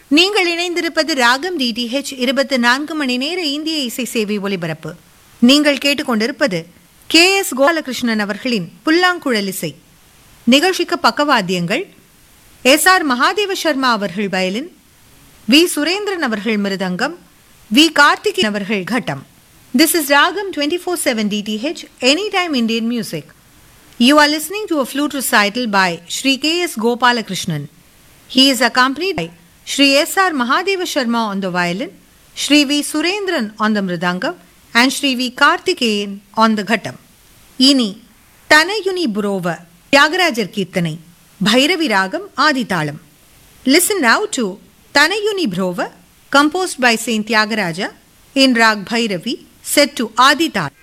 நீங்கள் இணைந்திருப்பது ராகம் டிடிஹெச் இருபத்தி நான்கு மணி நேர இந்திய இசை சேவை ஒலிபரப்பு நீங்கள் கேட்டுக்கொண்டிருப்பது கே எஸ் கோபாலகிருஷ்ணன் அவர்களின் புல்லாங்குழல் இசை நிகழ்ச்சிக்கு பக்கவாத்தியங்கள் எஸ் ஆர் மகாதேவ சர்மா அவர்கள் வயலின் வி சுரேந்திரன் அவர்கள் மிருதங்கம் வி கார்த்திகேயன் அவர்கள் கட்டம் this is Raagam twenty four seven D T H any time Indian music You are listening to a flute recital by Sri K.S. Gopalakrishnan. He is accompanied by Sri S.R. Mahadeva Sharma on the violin, Sri V. Surendran on the mridangam, and Sri V. Karthikeyan on the ghattam. இனி தனயுனி புரோவ தியாகராஜர் கீர்த்தனை பைரவி ராகம் ஆதிதாளம் listen now to Thanayuni Brova composed by saint Thyagaraja in raag Bhairavi set to ஆதிதாள்